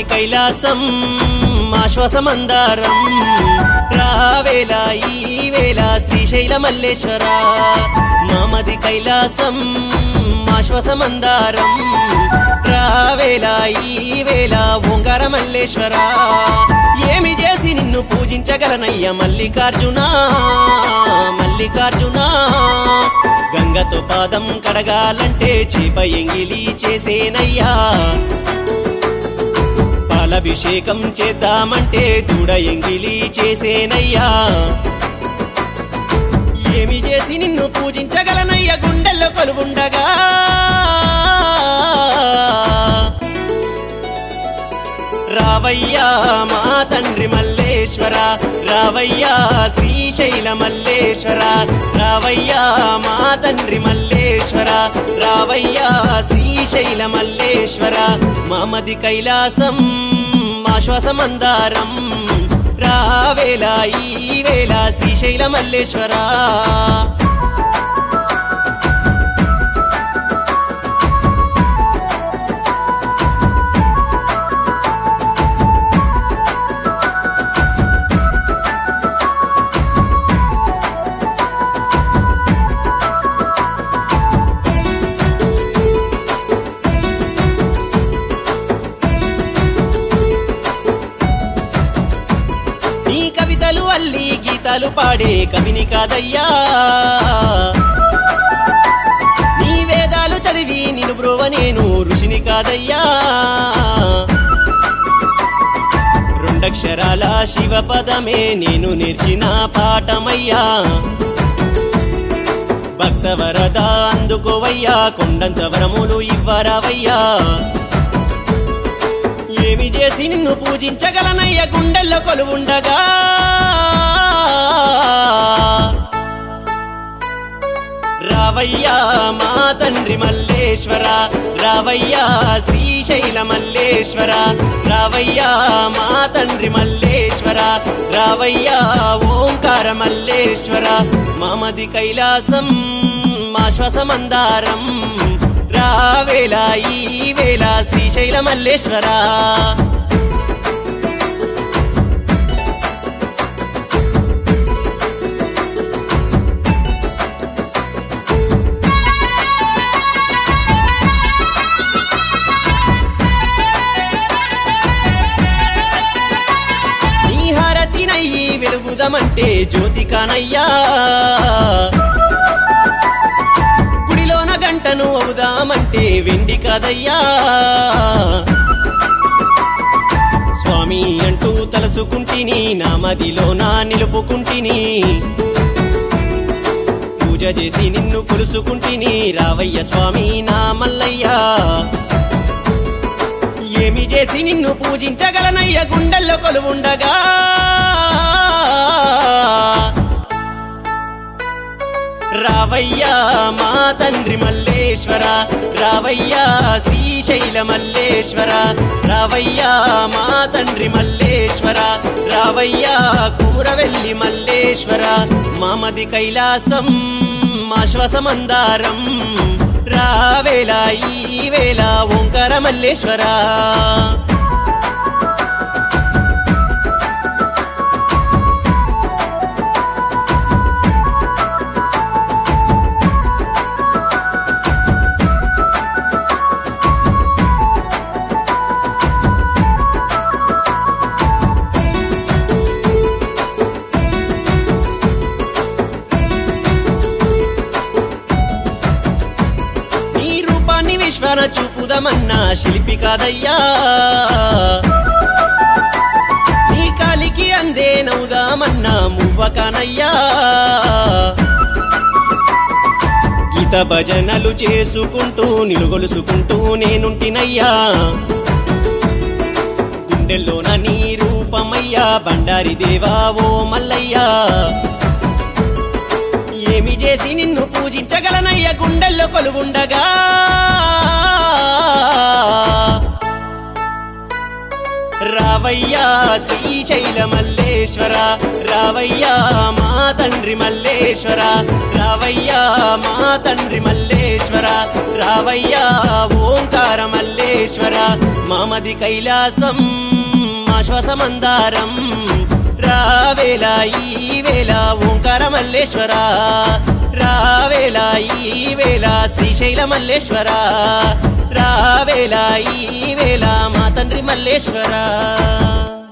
కైలాసం మా శ్వాసమందారం రావేళ ఈ వేళ శ్రీశైల మల్లేశ్వర మామది కైలాసం మా శ్వాసమందారం రావేళ ఈ వేళ ఓంకార మల్లేశ్వర ఏమి చేసి నిన్ను పూజించగలనయ్య మల్లికార్జున మల్లికార్జున గంగతో పాదం కడగాలంటే చేప ఎంగిలి చేసేనయ్యా పాలభిషేకం చేద్దామంటే దూడ ఎంగిలి చేసేనయ్యా ఏమి చేసి నిన్ను పూజించగలనయ్య గుండెల్లో కొలువుండగా రావయ్యా మా తండ్రి మల్లేశ్వర రావయ్యా శ్రీశైల మల్లేశ్వర రావయ్యా మా తండ్రి మల్లేశ్వర రావయ్యా శ్రీశైల మల్లేశ్వర మామది కైలాసం మా శ్వాసమందారం రావేళ ఈ వేళ శ్రీశైల మల్లేశ్వరా నీ కవితలు అల్లి గీతాలు పాడే కవిని కాదయ్యా నీ వేదాలు చదివి నిను బ్రోవ నేను ఋషిని కాదయ్యా రెండక్షరాల శివ పదమే నేను నేర్చిన పాఠమయ్యా భక్తవరద అందుకోవయ్యా కొండంత వరములు ఇవ్వరవయ్యా ఏమి చేసి నిన్ను పూజించగలనయ్య గుండెల్లో కొలువుండగా రావయ్యా మా తండ్రి మల్లేశ్వర రావయ్యా శ్రీశైల మల్లేశ్వర రావయ్యా మా తండ్రి మల్లేశ్వర రావయ్యా ఓంకార మల్లేశ్వర మామది కైలాసం మా శ్వాసమందారం రావేళ ఈ వేళ శ్రీశైల మల్లేశ్వరా నీ హారతినయ్యి వెలుగుదమంటే జ్యోతి కానయ్యా గుడిలోన గంటను అవుదామంటే వెండి కాదయ్యా స్వామి అంటూ తలసుకుంటిని నా మదిలోన నిలుపుకుంటిని పూజ చేసి నిన్ను కొలుసుకుంటిని రావయ్య స్వామి నా మల్లయ్యా ఏమి చేసి నిన్ను పూజించగలనయ్య గుండెల్లో కొలువుండగా రావయ్యా మా తండ్రి మల్లేశ్వర రావయ్యా శ్రీశైల మల్లేశ్వర రావయ్యా మా తండ్రి మల్లేశ్వర రావయ్యా కూరవెల్లి మల్లేశ్వర మామది కైలాసం మా శ్వాసమందారం రావేళ ఈ వేళ ఓంకార మల్లేశ్వరా నీ రూపాన్ని విశ్వన చూపుదమన్నా శిల్పి కాదయ్యా నీ కాలికి అందే నవ్వుదామన్నా మువ్వ కానయ్యా గీత భజనలు చేసుకుంటూ నిలుగొలుసుకుంటూ నేనుంటినయ్యా గుండెల్లోన నీ రూపమయ్యా బండారి దేవా ఓ మల్లయ్యా ఏమి చేసి నిన్ను పూజించగలనయ్య గుండెల్లో కొలువుండగా రావయ్యా శ్రీశైల మల్లేశ్వర రావయ్యా మా తండ్రి మల్లేశ్వర రావయ్యా మా తండ్రి మల్లేశ్వర రావయ్యా ఓంకార మల్లేశ్వర మామది కైలాసం మా శ్వాసమందారం రావేలా ఈ వేళ ఓంకార మల్లేశ్వర రావేలా ఈ వేళ శ్రీశైల మల్లేశ్వర రావేలా ఈ వేళ మా తండ్రి మల్లేశ్వర